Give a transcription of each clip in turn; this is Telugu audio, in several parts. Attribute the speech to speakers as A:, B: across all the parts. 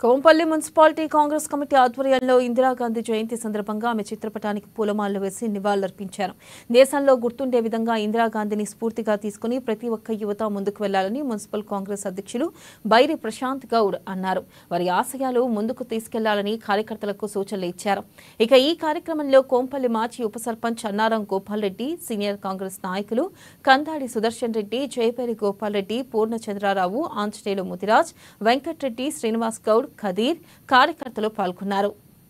A: కోంపల్లి మున్సిపాలిటీ కాంగ్రెస్ కమిటీ ఆధ్వర్యంలో ఇందిరాగాంధీ జయంతి సందర్భంగా ఆమె చిత్రపటానికి పూలమాలలు వేసి నివాళులర్పించారు దేశంలో గుర్తుండే విధంగా ఇందిరాగాంధీని స్ఫూర్తిగా తీసుకుని ప్రతి ఒక్క యువత ముందుకు వెళ్లాలని మున్సిపల్ కాంగ్రెస్ అధ్యక్షులు బైరి ప్రశాంత్ గౌడ్ అన్నారు వారి ఆశయాలు ముందుకు తీసుకెళ్లాలని కార్యకర్తలకు సూచనలు ఇచ్చారు ఇక ఈ కార్యక్రమంలో కోంపల్లి మాజీ ఉప సర్పంచ్ అన్నారం గోపాల్ రెడ్డి సీనియర్ కాంగ్రెస్ నాయకులు కందాడి సుదర్శన్ రెడ్డి జయపేరి గోపాల్ రెడ్డి పూర్ణచంద్రారావు ఆంజనేయులు ముదిరాజ్ వెంకట్రెడ్డి శ్రీనివాస్ గౌడ్ ఖదీర్ కార్యకర్తలు పాల్గొన్నారు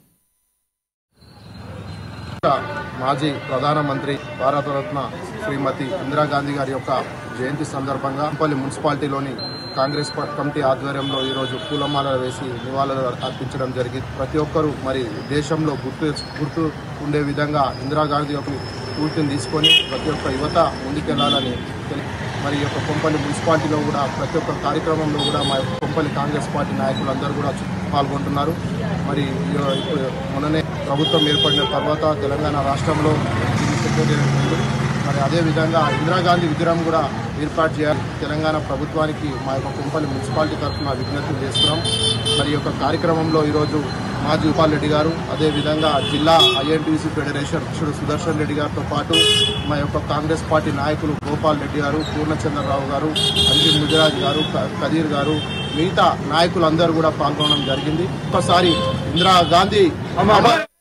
B: మాజీ ప్రధానమంత్రి భారతరత్న శ్రీమతి ఇందిరాగాంధీ గారి యొక్క జయంతి సందర్భంగా అంపల్లి మున్సిపాలిటీలోని కాంగ్రెస్ ప- కమిటీ ఆధ్వర్యంలో ఈరోజు పూలమాల వేసి నివాళులు అర్పించడం జరిగింది ప్రతి ఒక్కరూ మరి దేశంలో గుర్తు గుర్తు ఉండే విధంగా ఇందిరాగాంధీ యొక్క స్ఫూర్తిని తీసుకొని ప్రతి ఒక్క యువత ముందుకెళ్లాలని తెలి- మరి ఈ యొక్క కొంపల్లి మున్సిపాలిటీలో కూడా ప్రతి ఒక్క కార్యక్రమంలో కూడా మా యొక్క కొంపల్లి కాంగ్రెస్ పార్టీ నాయకులందరూ కూడా చు- పాల్గొంటున్నారు మరి ఈ- ఇప్పుడు మొన్ననే ప్రభుత్వం ఏర్పడిన తర్వాత తెలంగాణ రాష్ట్రంలో దీన్ని సెక్రటరీ ఉంది. మరి అదేవిధంగా ఇందిరాగాంధీ విగ్రహం కూడా ఏర్పాటు చేయాలి తెలంగాణ ప్రభుత్వానికి మా యొక్క కుంపల్లి మున్సిపాలిటీ తరఫున విజ్ఞప్తి చేస్తున్నాం మరి ఈ యొక్క కార్యక్రమంలో ఈరోజు మాజీ ఉపాల్ రెడ్డి గారు అదేవిధంగా జిల్లా ఐఎన్టీసీ ఫెడరేషన్ అధ్యక్షుడు సుదర్శన్ రెడ్డి గారితో పాటు మా యొక్క కాంగ్రెస్ పార్టీ నాయకులు గోపాల్ రెడ్డి గారు పూర్ణచంద్రరావు గారు అంజిల్ ముదిరాజ్ గారు క- కదీర్ గారు మిగతా నాయకులందరూ కూడా పాల్గొనడం జరిగింది ఒకసారి ఇందిరా గాంధీ